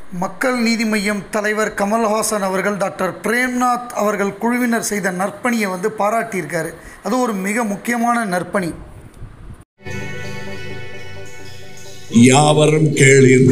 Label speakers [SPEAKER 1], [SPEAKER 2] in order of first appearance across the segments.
[SPEAKER 1] மக்கள் நீதி மய்யம் தலைவர் கமல்ஹாசன் அவர்கள் டாக்டர் பிரேம்நாத் அவர்கள் குழுவினர் செய்த நற்பணியை வந்து பாராட்டியிருக்காரு அது ஒரு மிக முக்கியமான நற்பணி
[SPEAKER 2] யாவரும் கேளீர்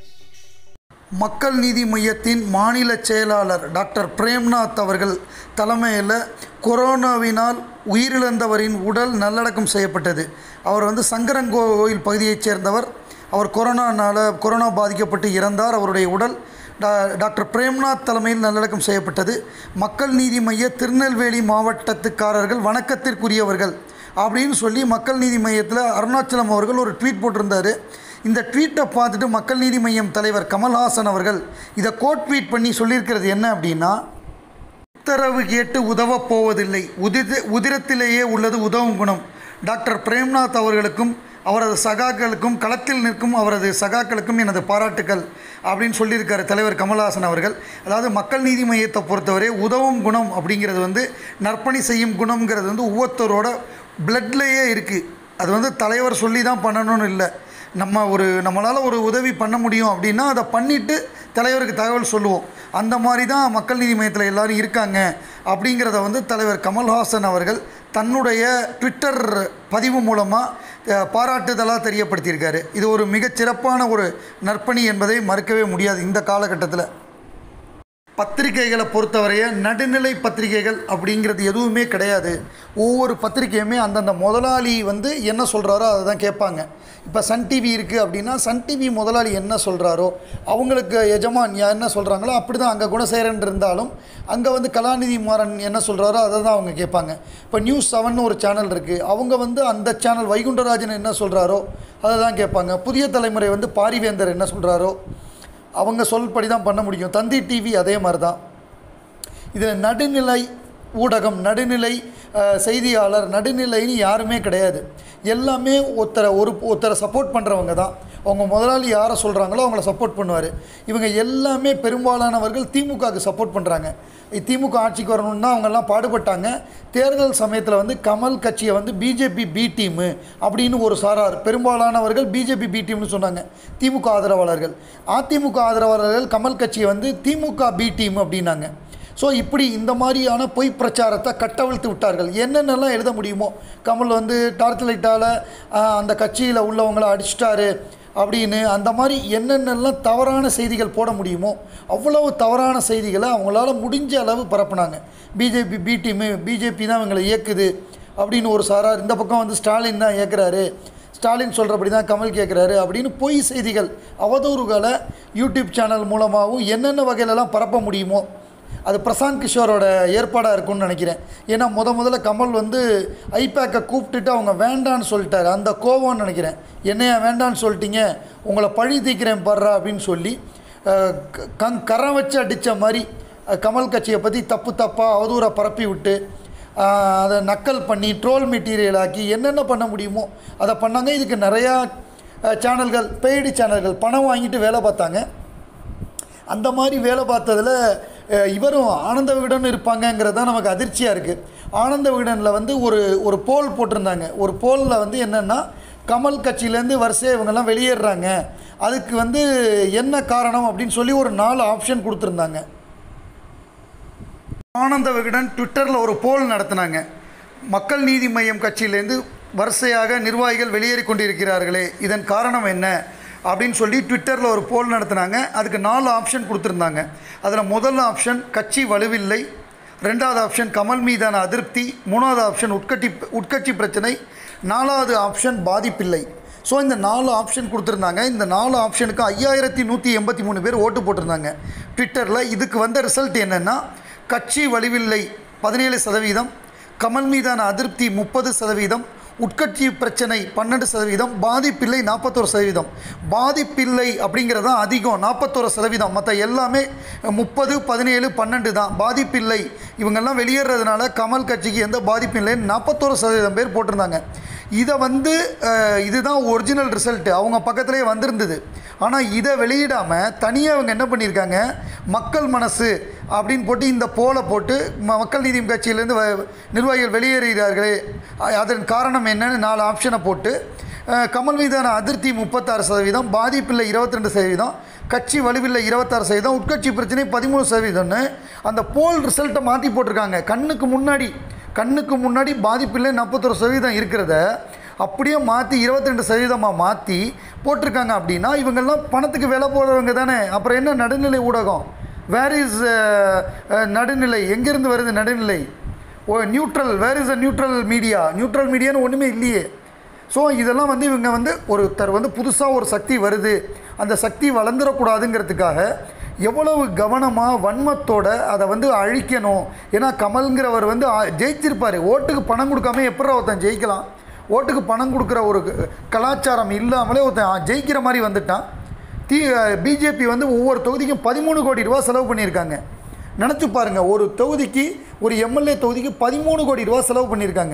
[SPEAKER 1] மக்கள் நீதி மையத்தின் மாநில செயலாளர் டாக்டர் பிரேம்நாத் அவர்கள் தலைமையில் கொரோனாவினால் உயிரிழந்தவரின் உடல் நல்லடக்கம் செய்யப்பட்டது அவர் வந்து சங்கரங்கோயில் பகுதியைச் சேர்ந்தவர் அவர் கொரோனானால் கொரோனா பாதிக்கப்பட்டு இறந்தார் அவருடைய உடல் டா டாக்டர் பிரேம்நாத் தலைமையில் நல்லடக்கம் செய்யப்பட்டது மக்கள் நீதி மைய திருநெல்வேலி மாவட்டத்துக்காரர்கள் வணக்கத்திற்குரியவர்கள் அப்படின்னு சொல்லி மக்கள் நீதி மையத்தில் அருணாச்சலம் அவர்கள் ஒரு ட்வீட் போட்டிருந்தார் இந்த ட்வீட்டை பார்த்துட்டு மக்கள் நீதி மையம் தலைவர் கமல்ஹாசன் அவர்கள் இதை கோட் ட்வீட் பண்ணி சொல்லியிருக்கிறது என்ன அப்படின்னா உத்தரவு கேட்டு உதவப் போவதில்லை உதிர உதிரத்திலேயே உள்ளது உதவும் குணம் டாக்டர் பிரேம்நாத் அவர்களுக்கும் அவரது சகாக்களுக்கும் களத்தில் நிற்கும் அவரது சகாக்களுக்கும் எனது பாராட்டுக்கள் அப்படின்னு சொல்லியிருக்காரு தலைவர் கமல்ஹாசன் அவர்கள் அதாவது மக்கள் நீதி மையத்தை பொறுத்தவரை உதவும் குணம் அப்படிங்கிறது வந்து நற்பணி செய்யும் குணம்ங்கிறது வந்து ஒவ்வொருத்தரோட பிளட்லேயே இருக்குது அது வந்து தலைவர் சொல்லி தான் பண்ணணும்னு இல்லை நம்ம ஒரு நம்மளால் ஒரு உதவி பண்ண முடியும் அப்படின்னா அதை பண்ணிவிட்டு தலைவருக்கு தகவல் சொல்லுவோம் அந்த மாதிரி தான் மக்கள் நீதி மையத்தில் எல்லாரும் இருக்காங்க அப்படிங்கிறத வந்து தலைவர் கமல்ஹாசன் அவர்கள் தன்னுடைய ட்விட்டர் பதிவு மூலமாக பாராட்டுதலாக தெரியப்படுத்தியிருக்காரு இது ஒரு மிகச் சிறப்பான ஒரு நற்பணி என்பதை மறுக்கவே முடியாது இந்த காலகட்டத்தில் பத்திரிகைகளை பொறுத்தவரைய நடுநிலை பத்திரிகைகள் அப்படிங்கிறது எதுவுமே கிடையாது ஒவ்வொரு பத்திரிகையுமே அந்தந்த முதலாளி வந்து என்ன சொல்கிறாரோ அதை தான் கேட்பாங்க இப்போ சன் டிவி இருக்குது அப்படின்னா சன் டிவி முதலாளி என்ன சொல்கிறாரோ அவங்களுக்கு எஜமான் யா- என்ன சொல்கிறாங்களோ அப்படி தான் அங்கே குணசேகரன் இருந்தாலும் அங்கே வந்து கலாநிதி மாறன் என்ன சொல்கிறாரோ அதை தான் அவங்க கேட்பாங்க இப்போ நியூஸ் செவன் ஒரு சேனல் இருக்குது அவங்க வந்து அந்த சேனல் வைகுண்டராஜன் என்ன சொல்கிறாரோ அதை தான் கேட்பாங்க புதிய தலைமுறை வந்து பாரிவேந்தர் என்ன சொல்கிறாரோ அவங்க சொல்படி தான் பண்ண முடியும் தந்தி டிவி அதே மாதிரி தான் இதில் நடுநிலை ஊடகம் நடுநிலை அஹ், செய்தியாளர் நடுநிலைன்னு யாருமே கிடையாது எல்லாமே ஒருத்தரை ஒரு ஒருத்தரை சப்போர்ட் பண்ணுறவங்க தான் அவங்க முதலாளி யாரை சொல்கிறாங்களோ அவங்கள சப்போர்ட் பண்ணுவார் இவங்க எல்லாமே பெரும்பாலானவர்கள் திமுகவுக்கு சப்போர்ட் பண்ணுறாங்க திமுக ஆட்சிக்கு வரணும்னா அவங்கெல்லாம் பாடுபட்டாங்க தேர்தல் சமயத்தில் வந்து கமல் கட்சியை வந்து பிஜேபி பி டீமு அப்படின்னு ஒரு சாரார் பெரும்பாலானவர்கள் பிஜேபி பி டீம்னு சொன்னாங்க திமுக ஆதரவாளர்கள் அதிமுக ஆதரவாளர்கள் கமல் கட்சியை வந்து திமுக பி டீம் அப்படின்னாங்க ஸோ இப்படி இந்த மாதிரியான பொய் பிரச்சாரத்தை கட்டவிழ்த்து விட்டார்கள் என்னென்னலாம் எழுத முடியுமோ கமல் வந்து டார்ச் லைட்டால் அந்த கட்சியில் உள்ளவங்கள அடிச்சிட்டாரு அப்படின்னு அந்த மாதிரி என்னென்னலாம் தவறான செய்திகள் போட முடியுமோ அவ்வளவு தவறான செய்திகளை அவங்களால முடிஞ்ச அளவு பரப்புனாங்க பிஜேபி பி டீமு பிஜேபி தான் இவங்களை இயக்குது அப்படின்னு ஒரு சாரார் இந்த பக்கம் வந்து ஸ்டாலின் தான் இயக்குறாரு ஸ்டாலின் சொல்கிறபடி தான் கமல் கேட்குறாரு அப்படின்னு பொய் செய்திகள் அவதூறுகளை யூடியூப் சேனல் மூலமாகவும் என்னென்ன வகையிலலாம் பரப்ப முடியுமோ அது பிரசாந்த் கிஷோரோட ஏற்பாடாக இருக்கும்னு நினைக்கிறேன் ஏன்னா முத முதல்ல கமல் வந்து ஐபேக்கை கூப்பிட்டுட்டு அவங்க வேண்டான்னு சொல்லிட்டாரு அந்த கோவம்னு நினைக்கிறேன் என்னையா வேண்டான்னு சொல்லிட்டீங்க உங்களை பழி தீக்கிறேன் படுறா அப்படின்னு சொல்லி அஹ், க- கங் கரம் வச்சு அடித்த மாதிரி அஹ், கமல் கட்சியை பற்றி தப்பு தப்பாக அவதூறாக பரப்பி விட்டு ஆஹ், அதை நக்கல் பண்ணி ட்ரோல் மெட்டீரியல் ஆக்கி என்னென்ன பண்ண முடியுமோ அதை பண்ணாங்க இதுக்கு நிறையா அஹ், சேனல்கள் பெய்டு சேனல்கள் பணம் வாங்கிட்டு வேலை பார்த்தாங்க அந்த மாதிரி வேலை பார்த்ததில் அஹ், இவரும் ஆனந்த விகடன் இருப்பாங்கங்கிறது தான் நமக்கு அதிர்ச்சியாக இருக்குது ஆனந்த விகடனில் வந்து ஒரு ஒரு போல் போட்டிருந்தாங்க ஒரு போலில் வந்து என்னென்னா கமல் கட்சியிலேருந்து வரிசையாக இவங்கெல்லாம் வெளியேறுறாங்க அதுக்கு வந்து என்ன காரணம் அப்படின்னு சொல்லி ஒரு நாலு ஆப்ஷன் கொடுத்துருந்தாங்க ஆனந்த விகடன் ட்விட்டரில் ஒரு போல் நடத்தினாங்க மக்கள் நீதி மய்யம் கட்சியிலேருந்து வரிசையாக நிர்வாகிகள் வெளியேறி கொண்டிருக்கிறார்களே இதன் காரணம் என்ன அப்படின்னு சொல்லி ட்விட்டரில் ஒரு போல் நடத்தினாங்க அதுக்கு நாலு ஆப்ஷன் கொடுத்துருந்தாங்க அதில் முதல் ஆப்ஷன் கட்சி வலுவில்லை ரெண்டாவது ஆப்ஷன் கமல் மீதான அதிருப்தி மூணாவது ஆப்ஷன் உட்கட்சி உட்கட்சி பிரச்சனை நாலாவது ஆப்ஷன் பாதிப்பில்லை ஸோ இந்த நாலு ஆப்ஷன் கொடுத்துருந்தாங்க இந்த நாலு ஆப்ஷனுக்கு ஐயாயிரத்தி நூற்றி எண்பத்தி மூணு பேர் ஓட்டு போட்டிருந்தாங்க ட்விட்டரில் இதுக்கு வந்த ரிசல்ட் என்னென்னா கட்சி வலுவில்லை பதினேழு சதவீதம் கமல் மீதான அதிருப்தி முப்பது சதவீதம் உட்கட்சி பிரச்சனை பன்னெண்டு சதவீதம் பாதிப்பில்லை நாற்பத்தோரு சதவீதம் பாதிப்பில்லை அப்படிங்கிறது தான் அதிகம் நாற்பத்தோரு சதவீதம் மற்ற எல்லாமே முப்பது பதினேழு பன்னெண்டு தான் பாதிப்பில்லை இவங்கெல்லாம் வெளியேறதுனால கமல் கட்சிக்கு எந்த பாதிப்பும் இல்லைன்னு நாற்பத்தோரு சதவீதம் பேர் போட்டிருந்தாங்க இதை வந்து அஹ், இதுதான் ஒரிஜினல் ரிசல்ட்டு அவங்க பக்கத்துலேயே வந்திருந்தது ஆனால் இதை வெளியிடாமல் தனியாக அவங்க என்ன பண்ணியிருக்காங்க மக்கள் மனசு அப்படின்னு போட்டு இந்த போலை போட்டு ம- மக்கள் நீதி கட்சியிலேருந்து வ- நிர்வாகிகள் வெளியேறுகிறார்களே அ- அதன் காரணம் என்னன்னு நாலு ஆப்ஷனை போட்டு அஹ், கமல் மீதான அதிருப்தி முப்பத்தாறு சதவீதம் பாதிப்பில்லை இருபத்தி ரெண்டு சதவீதம் கட்சி வலுவில்லை இருபத்தாறு சதவீதம் உட்கட்சி பிரச்சனை பதிமூணு சதவீதம்னு அந்த போல் ரிசல்ட்டை மாற்றி போட்டிருக்காங்க கண்ணுக்கு முன்னாடி கண்ணுக்கு முன்னாடி பாதிப்பில்லை நாற்பத்தொரு சதவீதம் இருக்கிறத அப்படியே மாற்றி இருபத்தி ரெண்டு சதவீதமாக மாற்றி போட்டிருக்காங்க அப்படின்னா இவங்கெல்லாம் பணத்துக்கு விலை போடுறவங்க தானே அப்புறம் என்ன நடுநிலை ஊடகம் வேர் இஸ் நடுநிலை எங்கேருந்து வருது நடுநிலை oh neutral where is a neutral media neutral மீடியான்னு ஒன்றுமே இல்லையே ஸோ இதெல்லாம் வந்து இவங்க வந்து ஒருத்தர் வந்து புதுசாக ஒரு சக்தி வருது அந்த சக்தி வளர்ந்துடக்கூடாதுங்கிறதுக்காக எவ்வளவு கவனமாக வன்மத்தோட அதை வந்து அழிக்கணும் ஏன்னா கமல்ங்கிறவர் வந்து ஆ- ஜெயிச்சிருப்பார் ஓட்டுக்கு பணம் கொடுக்காம எப்படி ஒருத்தன் ஜெயிக்கலாம் ஓட்டுக்கு பணம் கொடுக்குற ஒரு க- கலாச்சாரம் இல்லாமலே ஒருத்தன் ஆ, ஜெயிக்கிற மாதிரி வந்துட்டான் தி பிஜேபி வந்து ஒவ்வொரு தொகுதிக்கும் பதிமூணு கோடி ரூபா செலவு பண்ணியிருக்காங்க நினச்சி பாருங்கள் ஒரு தொகுதிக்கு ஒரு எம்எல்ஏ தொகுதிக்கு பதிமூணு கோடி ரூபா செலவு பண்ணியிருக்காங்க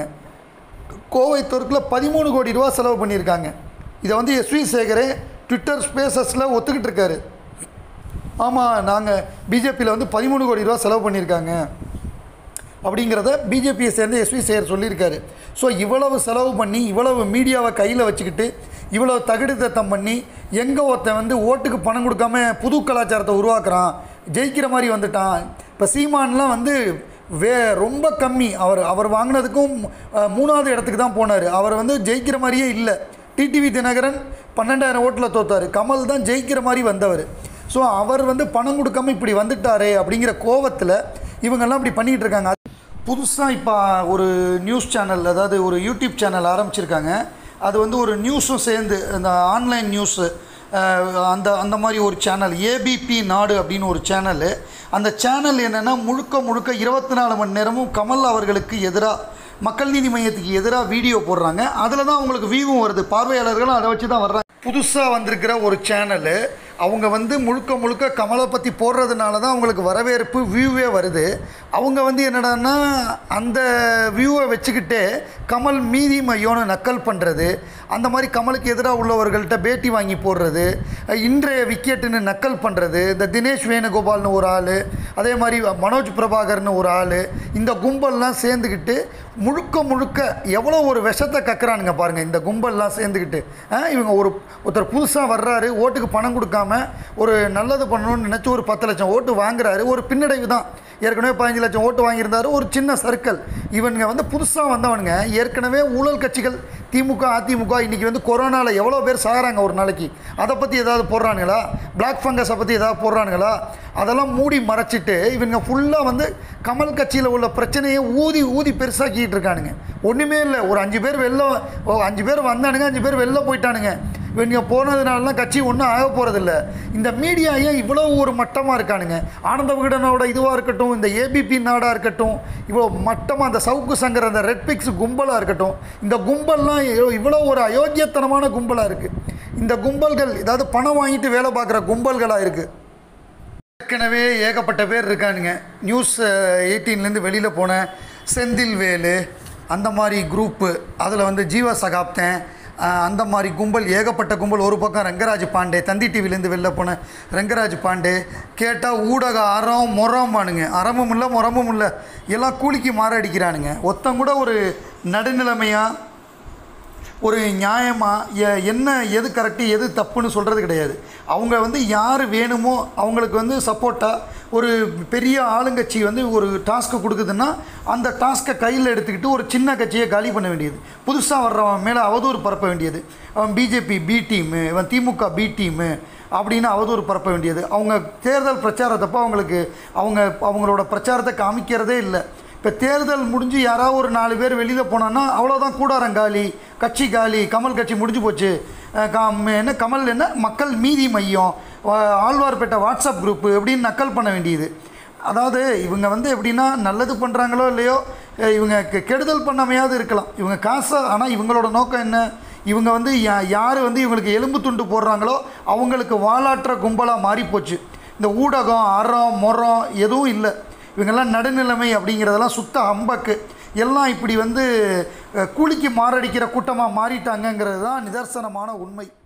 [SPEAKER 1] கோவை தெற்கில் பதிமூணு கோடி ரூபா செலவு பண்ணியிருக்காங்க இதை வந்து எஸ்வி சேகரே ட்விட்டர் ஸ்பேசஸில் ஒத்துக்கிட்டு இருக்காரு ஆமாம் நாங்கள் பிஜேபியில் வந்து பதிமூணு கோடி ரூபா செலவு பண்ணியிருக்காங்க அப்படிங்கிறத பிஜேபியை சேர்ந்த எஸ்வி சேகர் சொல்லியிருக்காரு ஸோ இவ்வளவு செலவு பண்ணி இவ்வளவு மீடியாவை கையில் வச்சுக்கிட்டு இவ்வளவு தகுடு தத்தம் பண்ணி எங்கே ஒருத்தன் வந்து ஓட்டுக்கு பணம் கொடுக்காம புது கலாச்சாரத்தை உருவாக்குறான் ஜெயிக்கிற மாதிரி வந்துட்டான் இப்போ சீமான்லாம் வந்து வே ரொம்ப கம்மி அவர் அவர் வாங்கினதுக்கும் அஹ், மூணாவது இடத்துக்கு தான் போனார் அவர் வந்து ஜெயிக்கிற மாதிரியே இல்லை டிடிவி தினகரன் பன்னெண்டாயிரம் ஓட்டில் தோத்தார் கமல் தான் ஜெயிக்கிற மாதிரி வந்தவர் ஸோ அவர் வந்து பணம் கொடுக்காம இப்படி வந்துட்டாரே அப்படிங்கிற கோவத்தில் இவங்கெல்லாம் இப்படி பண்ணிகிட்டு இருக்காங்க புதுசாக இப்போ ஒரு நியூஸ் சேனல் அதாவது ஒரு யூடியூப் சேனல் ஆரம்பிச்சிருக்காங்க அது வந்து ஒரு நியூஸும் சேர்ந்து இந்த ஆன்லைன் நியூஸு அந்த அந்த மாதிரி ஒரு சேனல் ஏபிபி நாடு அப்படின்னு ஒரு சேனல் அந்த சேனல் என்னென்னா முழுக்க முழுக்க இருபத்தி நாலு மணி நேரமும் கமல் அவர்களுக்கு எதிராக மக்கள் நீதி மையத்துக்கு எதிராக வீடியோ போடுறாங்க அதில் தான் அவங்களுக்கு வியூவும் வருது பார்வையாளர்களும் அதை வச்சு தான் வர்றாங்க புதுசாக வந்திருக்கிற ஒரு சேனலு அவங்க வந்து முழுக்க முழுக்க கமலை பற்றி போடுறதுனால தான் அவங்களுக்கு வரவேற்பு வியூவே வருது அவங்க வந்து என்னடான்னா அந்த வியூவை வச்சுக்கிட்டே கமல் மீதி மையோன்னு நக்கல் பண்ணுறது அந்த மாதிரி கமலுக்கு எதிராக உள்ளவர்கள்ட்ட பேட்டி வாங்கி போடுறது இன்றைய விக்கெட்டுன்னு நக்கல் பண்ணுறது இந்த தினேஷ் வேணுகோபால்னு ஒரு ஆள் அதே மாதிரி மனோஜ் பிரபாகர்னு ஒரு ஆள் இந்த கும்பல்லாம் சேர்ந்துக்கிட்டு முழுக்க முழுக்க எவ்வளோ ஒரு விஷத்தை கக்குறானுங்க பாருங்கள் இந்த கும்பல்லாம் சேர்ந்துக்கிட்டு ஆ, இவங்க ஒரு ஒருத்தர் புதுசாக வர்றாரு ஓட்டுக்கு பணம் கொடுக்காம ஒரு நல்லது பண்ணணும்னு நினச்சி ஒரு பத்து லட்சம் ஓட்டு வாங்குறாரு ஒரு பின்னடைவு தான் ஏற்கனவே பதினஞ்சு லட்சம் ஓட்டு வாங்கியிருந்தாரு ஒரு சின்ன சர்க்கிள் இவனுங்க வந்து புதுசாக வந்தவனுங்க ஏற்கனவே ஊழல் கட்சிகள் திமுக அதிமுக இன்றைக்கி வந்து கொரோனாவில் எவ்வளோ பேர் சாகிறாங்க ஒரு நாளைக்கு அதை பற்றி ஏதாவது போடுறானுங்களா பிளாக் ஃபங்கஸை பற்றி ஏதாவது போடுறானுங்களா அதெல்லாம் மூடி மறைச்சிட்டு இவங்க ஃபுல்லாக வந்து கமல் கட்சியில் உள்ள பிரச்சனையை ஊதி ஊதி பெருசாக்கிட்டு இருக்கானுங்க ஒன்றுமே இல்லை ஒரு அஞ்சு பேர் வெளில ஓ அஞ்சு பேர் வந்தானுங்க அஞ்சு பேர் வெளில போயிட்டானுங்க இவங்க போனதுனாலலாம் கட்சி ஒன்றும் ஆக போகிறதில்ல இந்த மீடியா ஏன் இவ்வளோ ஒரு மட்டமாக இருக்கானுங்க ஆனந்த விகடனோட இதுவாக இருக்கட்டும் இந்த ஏபிபி நாடாக இருக்கட்டும் இவ்வளோ மட்டமாக அந்த சவுக்கு சங்கர் அந்த ரெட் பிக்ஸ் கும்பலாக இருக்கட்டும் இந்த கும்பல்லாம் இவ்வளோ- இவ்வளோ ஒரு அயோக்கியத்தனமான கும்பலாக இருக்குது இந்த கும்பல்கள் ஏதாவது பணம் வாங்கிட்டு வேலை பார்க்குற கும்பல்களாக இருக்குது ஏற்கனவே ஏகப்பட்ட பேர் இருக்கானுங்க நியூஸ் எயிட்டீன்லேருந்து வெளியில் போன செந்தில்வேலு அந்த மாதிரி குரூப்பு அதில் வந்து ஜீவ சகாப்தன் அஹ், அந்த மாதிரி கும்பல் ஏகப்பட்ட கும்பல் ஒரு பக்கம் ரங்கராஜ் பாண்டே தந்தி டிவிலேருந்து வெளில போன ரங்கராஜ் பாண்டே கேட்டால் ஊடக அறம் முறமானுங்க அறமும் இல்லை முறமும் இல்லை எல்லாம் கூலிக்கு மாறடிக்கிறானுங்க ஒருத்தன் கூட ஒரு நடுநிலைமையாக ஒரு நியாயமாக என்ன எது கரெக்டு எது தப்புன்னு சொல்கிறது கிடையாது அவங்க வந்து யார் வேணுமோ அவங்களுக்கு வந்து சப்போர்ட்டாக ஒரு பெரிய ஆளுங்கட்சி வந்து ஒரு டாஸ்க்கு கொடுக்குதுன்னா அந்த டாஸ்க்கை கையில் எடுத்துக்கிட்டு ஒரு சின்ன கட்சியை காலி பண்ண வேண்டியது புதுசாக வர்றவன் மேலே அவதூறு பரப்ப வேண்டியது அவன் பிஜேபி பி டீமு இவன் திமுக பி டீமு அப்படின்னு அவதூறு பரப்ப வேண்டியது அவங்க தேர்தல் பிரச்சாரத்தப்போ அவங்களுக்கு அவங்க அவங்களோட பிரச்சாரத்தை காமிக்கிறதே இல்லை இப்போ தேர்தல் முடிஞ்சு யாராவது ஒரு நாலு பேர் வெளியில் போனான்னா அவ்வளோதான் கூடாரம் காலி கட்சி காலி கமல் கட்சி முடிஞ்சு போச்சு அஹ் கம்- என்ன கமல் என்ன மக்கள் மீதி மையம் வா- ஆழ்வார்பேட்டை வாட்ஸ்அப் குரூப்பு எப்படின்னு நக்கல் பண்ண வேண்டியது அதாவது இவங்க வந்து எப்படின்னா நல்லது பண்ணுறாங்களோ இல்லையோ அஹ் இவங்க கெ- கெடுதல் பண்ணாமையாவது இருக்கலாம் இவங்க காசை ஆனால் இவங்களோட நோக்கம் என்ன இவங்க வந்து யா யார் வந்து இவங்களுக்கு எலும்பு துண்டு போடுறாங்களோ அவங்களுக்கு வாலாற்ற கும்பலாக மாறிப்போச்சு இந்த ஊடகம் அறம் முறம் எதுவும் இல்லை இவங்கெல்லாம் நடுநிலைமை அப்படிங்கிறதெல்லாம் சுத்த அம்பக்கு எல்லாம் இப்படி வந்து அஹ், கூலிக்கு மாரடிக்கிற கூட்டமாக மாறிட்டாங்கங்கிறது தான் நிதர்சனமான உண்மை